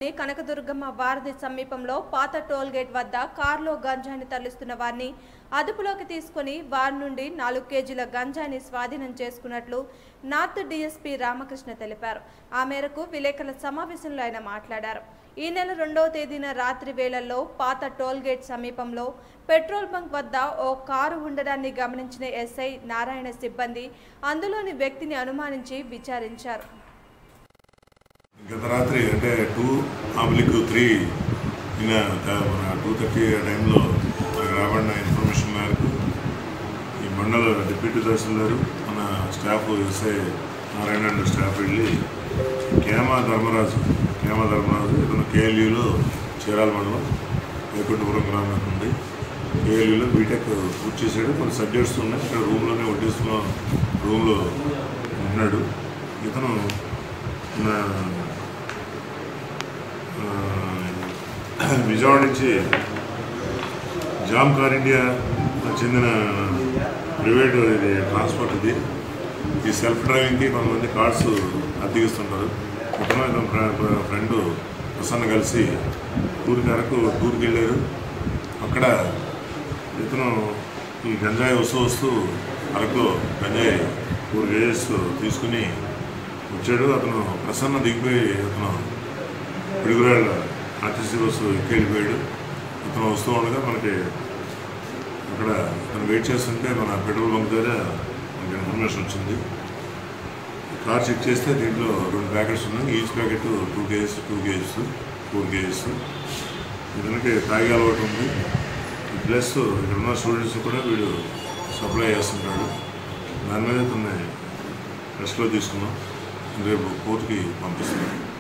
కనకదుర్గమ్మ వారధి సమీపంలో పాత టోల్ గేట్ వద్ద కారులో గంజాయిని తరలిస్తున్న వారిని అదుపులోకి తీసుకుని వారి నుండి నాలుగు కేజీల గంజాయిని స్వాధీనం చేసుకున్నట్లు నార్త్ డీఎస్పీ రామకృష్ణ తెలిపారు ఆ మేరకు విలేకరుల సమావేశంలో ఆయన మాట్లాడారు ఈ నెల రెండవ తేదీన రాత్రి వేళల్లో పాత టోల్ గేట్ సమీపంలో పెట్రోల్ బంక్ వద్ద ఓ కారు ఉండడాన్ని గమనించిన ఎస్ఐ నారాయణ సిబ్బంది అందులోని వ్యక్తిని అనుమానించి విచారించారు గత రాత్రి అంటే టూ ఆబ్లిక్ త్రీ ఇన్ మన టూ థర్టీ ఆ టైంలో మనకు రాబడిన ఇన్ఫర్మేషన్ మేరకు ఈ మండల డిప్యూటీ తహసీల్దారు మన staff SI Narayana and staff వెళ్ళి కేమా ధర్మరాజు కేమా ధర్మరాజు ఇతను కేఎల్యూలో చీరాల మండలం వైకుంఠపురం గ్రామం నుండి కేఎల్యూలో బీటెక్ పూర్తి చేశాడు కొన్ని సబ్జెక్ట్స్ ఉన్నాయి ఇక్కడ రూమ్లోనే వడ్డిస్తున్న రూమ్లో ఉంటున్నాడు ఇతను నా ఆ, విజయవాడ నుంచి జామ్ కార్ ఇండియా చెందిన ప్రైవేట్ ఇది ట్రాన్స్పోర్ట్ ఇది ఈ సెల్ఫ్ డ్రైవింగ్కి కొంతమంది కార్స్ అద్దెకిస్తుంటారు ఇతను ఇతను ఫ్రె- ఫ్రెండ్ ప్రసన్న కలిసి టూర్కి అరకు టూర్కి వెళ్ళారు అక్కడ ఇతను ఈ గంజాయి వస్తూ వస్తూ అరకులో గంజాయి టూర్ కేజెస్ తీసుకుని వచ్చాడు అతను ప్రసన్న దిగిపోయి అతను పిడుగురాళ్ళ ఆర్టీసీ బస్సు ఎక్కి వెళ్ళిపోయాడు అతను వస్తూ ఉండగా మనకి అక్కడ అతను వెయిట్ చేస్తుంటే మన పెట్రోల్ బంక్ దగ్గర మనకి ఇన్ఫర్మేషన్ వచ్చింది కార్ చెక్ చేస్తే దీంట్లో రెండు ప్యాకెట్స్ ఉన్నాయి each packet two kgs two kgs four kgs ఇతనికి తాగే అలవాటు ఉంది ప్లస్ ఇక్కడ ఉన్న స్టూడెంట్స్ కూడా వీడు సప్లై చేస్తుంటాడు దాని మీద ఇతన్ని రెస్ట్లో తీసుకున్నాం రేపు కోర్టుకి పంపిస్తున్నాం